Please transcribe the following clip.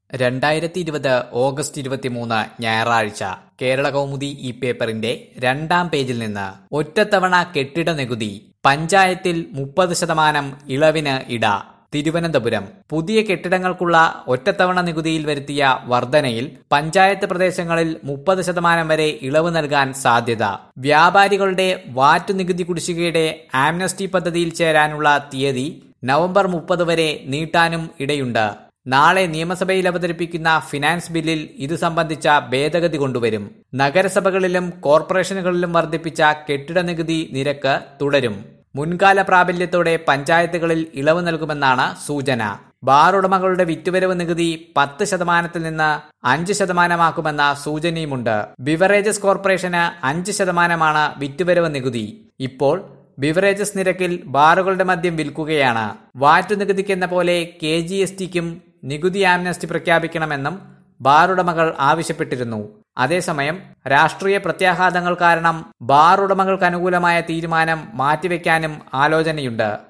രണ്ടായിരത്തി ഇരുപത് ഓഗസ്റ്റ് ഇരുപത്തിമൂന്ന് ഞായറാഴ്ച കേരള കൗമുദി ഈ പേപ്പറിന്റെ രണ്ടാം പേജിൽ നിന്ന് ഒറ്റത്തവണ കെട്ടിട നികുതി പഞ്ചായത്തിൽ മുപ്പത് ശതമാനം ഇളവിന് ഇട തിരുവനന്തപുരം പുതിയ കെട്ടിടങ്ങൾക്കുള്ള ഒറ്റത്തവണ നികുതിയിൽ വരുത്തിയ വർധനയിൽ പഞ്ചായത്ത് പ്രദേശങ്ങളിൽ മുപ്പത് ശതമാനം വരെ ഇളവ് നൽകാൻ സാധ്യത വ്യാപാരികളുടെ വാറ്റ് നികുതി കുടിശ്ശികയുടെ ആംനസ്റ്റി പദ്ധതിയിൽ ചേരാനുള്ള തീയതി നവംബർ മുപ്പത് വരെ നീട്ടാനും ഇടയുണ്ട് നാളെ നിയമസഭയിൽ അവതരിപ്പിക്കുന്ന ഫിനാൻസ് ബില്ലിൽ ഇത് സംബന്ധിച്ച ഭേദഗതി കൊണ്ടുവരും നഗരസഭകളിലും കോർപ്പറേഷനുകളിലും വർദ്ധിപ്പിച്ച കെട്ടിട നികുതി നിരക്ക് തുടരും മുൻകാല പ്രാബല്യത്തോടെ പഞ്ചായത്തുകളിൽ ഇളവ് നൽകുമെന്നാണ് സൂചന ബാർ ഉടമകളുടെ വിറ്റുവരവ് നികുതി പത്ത് ശതമാനത്തിൽ നിന്ന് അഞ്ച് ശതമാനമാക്കുമെന്ന സൂചനയുമുണ്ട് ബിവറേജസ് കോർപ്പറേഷന് അഞ്ച് ശതമാനമാണ് വിറ്റുവരവ് നികുതി ഇപ്പോൾ ബിവറേജസ് നിരക്കിൽ ബാറുകളുടെ മദ്യം വിൽക്കുകയാണ് വാറ്റ് നികുതിക്കെന്ന പോലെ കെ ജി എസ് ടിക്കും നികുതി ആംനസ്റ്റി പ്രഖ്യാപിക്കണമെന്നും ബാറുടമകൾ ആവശ്യപ്പെട്ടിരുന്നു അതേസമയം രാഷ്ട്രീയ പ്രത്യാഘാതങ്ങൾ കാരണം ബാർ ഉടമകൾക്ക് അനുകൂലമായ തീരുമാനം മാറ്റിവെക്കാനും ആലോചനയുണ്ട്